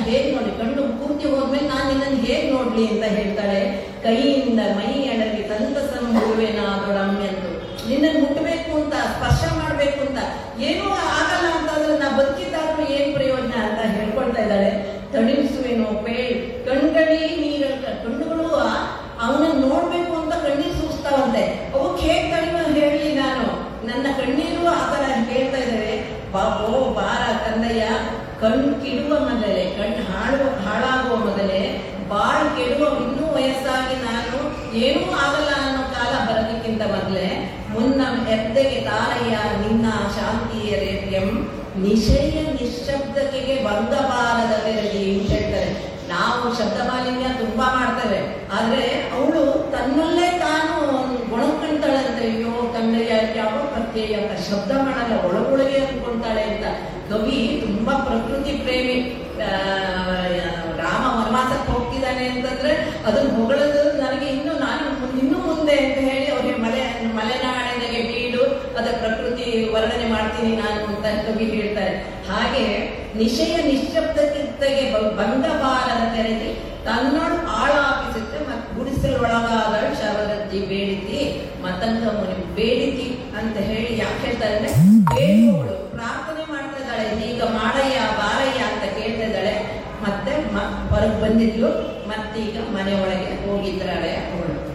ಹೇಗ್ ನೋಡಿ ಕಣ್ಣು ಪೂರ್ತಿ ಹೋದ್ಮೇಲೆ ನಾನು ನಿನ್ನನ್ನು ಹೇಗ್ ನೋಡ್ಲಿ ಅಂತ ಹೇಳ್ತಾಳೆ ಕೈಯಿಂದ ಮೈ ಎಡವಿ ಸಂತಸಂ ಮುಳುವೆನಾದೊಡಮ್ಮೆಂದು ನಿನ್ನನ್ನು ಮುಟ್ಟಬೇಕು ಅಂತ ಸ್ಪರ್ಶ ಮಾಡ್ಬೇಕು ಅಂತ ಏನೂ ಆಗಲ್ಲ ಅಂತಂದ್ರೆ ನಾ ಬದುಕಿದ್ದಾದ್ರೂ ಏನ್ ಪ್ರಯೋಜನ ಅಂತ ಹೇಳ್ಕೊಳ್ತಾ ಇದ್ದಾಳೆ ತಣಿಸುವೆನೋ ಪೇಳ್ ಕಣ್ಗಳಿ ನೀರ ಕಣ್ಣುಗಳು ಅವನನ್ನ ನೋಡ್ಬೇಕು ಅಂತ ಕಣ್ಣೀರು ಸೂಸ್ತಾವಂತೆ ಅವಕ್ಕೆ ಹೇಗ್ ತಣಿವ ಹೇಳಲಿ ನಾನು ನನ್ನ ಕಣ್ಣೀರು ಆ ತರ ಹೇಳ್ತಾ ಇದ್ದಾರೆ ಬಾಬೋ ಬಾರ ಕಂದಯ್ಯ ಕಣ್ ಕಿಡುವ ಮೊದಲೇ ಕಣ್ಣು ಹಾಳುವ ಹಾಳಾಗುವ ಮೊದಲೇ ಬಾಳ್ ಕೆಡುವ ಇನ್ನೂ ವಯಸ್ಸಾಗಿ ನಾನು ಏನೂ ಆಗಲ್ಲ ಅನ್ನೋ ಕಾಲ ಬರೋದಕ್ಕಿಂತ ಮೊದಲೇ ಮುನ್ನ ಎದ್ದೆಗೆ ತಾರಯ್ಯ ನಿನ್ನ ಶಾಂತಿಯ ರೇಪ್ಯಂ ನಿಶಯ ನಿಶ್ಶಬ್ದಕ್ಕೆ ಭಂಗಬಾರದ ಬೆರಗಿ ಅಂತ ಹೇಳ್ತಾರೆ ನಾವು ಶಬ್ದ ಮಾಲಿನ್ಯ ತುಂಬಾ ಮಾಡ್ತೇವೆ ಆದ್ರೆ ಅವಳು ತನ್ನಲ್ಲೇ ತಾನು ಗೊಣಕೊಂತಾಳಂತೆ ಅಯ್ಯೋ ತಂದೆಯ ಯಾವ ಪ್ರತ್ಯಯ ಅಂತ ಶಬ್ದ ಮಾಡಲ್ಲ ಒಳಗೊಳಗೆ ಅನ್ಕೊಂತಾಳೆ ಅಂತ ಕವಿ ತುಂಬಾ ಪ್ರಕೃತಿ ಪ್ರೇಮಿ ಆ, ರಾಮ ವನವಾಸಕ್ಕೆ ಹೋಗ್ತಿದ್ದಾನೆ ಅಂತಂದ್ರೆ ಅದನ್ನ ಹೊಗಳದು ನನಗೆ ಇನ್ನು ನಾನು ಇನ್ನು ಮುಂದೆ ಅಂತ ಹೇಳಿ ಅವ್ರಿಗೆ ಮಲೆ ಮಲೆನಾಡಿನಗೆ ಬೀಡು ಅದ ಪ್ರಕೃತಿ ವರ್ಣನೆ ಮಾಡ್ತೀನಿ ನಾನು ಅಂತ ಕವಿ ಹೇಳ್ತಾರೆ ಹಾಗೆ ನಿಶಯ ನಿಶ್ಶಬ್ದಕ್ಕಿಂತೆಗೆ ಭಂಗಬಾರದ ತೆರೆದಿ ತನ್ನೋಡು ಆಳಾಪಿಸುತ್ತೆ ಮತ್ತು ಗುಡಿಸಲೊಳಗಾದ ಶವರಜ್ಜಿ ಬೇಡಿತಿ ಮತಂಗ ಮುನಿ ಬೇಡಿತಿ ಅಂತ ಹೇಳಿ ಯಾಕೆ ಹೇಳ್ತಾರೆ ಅಂದ್ರೆ ಬೇಡುವವಳು ಪ್ರಾರ್ಥನೆ ಮಾಡ್ತಾ ಇದ್ದಾಳೆ ಈಗ ಮಾಡಯ್ಯ ಬಾರಯ್ಯ ಅಂತ ಕೇಳ್ತಾ ಇದ್ದಾಳೆ ಮತ್ತೆ ಹೊರಗೆ ಬಂದಿದ್ಲು ಮತ್ತೀಗ ಮನೆ ಒಳಗೆ ಹೋಗಿದ್ದಾಳೆ ಅವಳು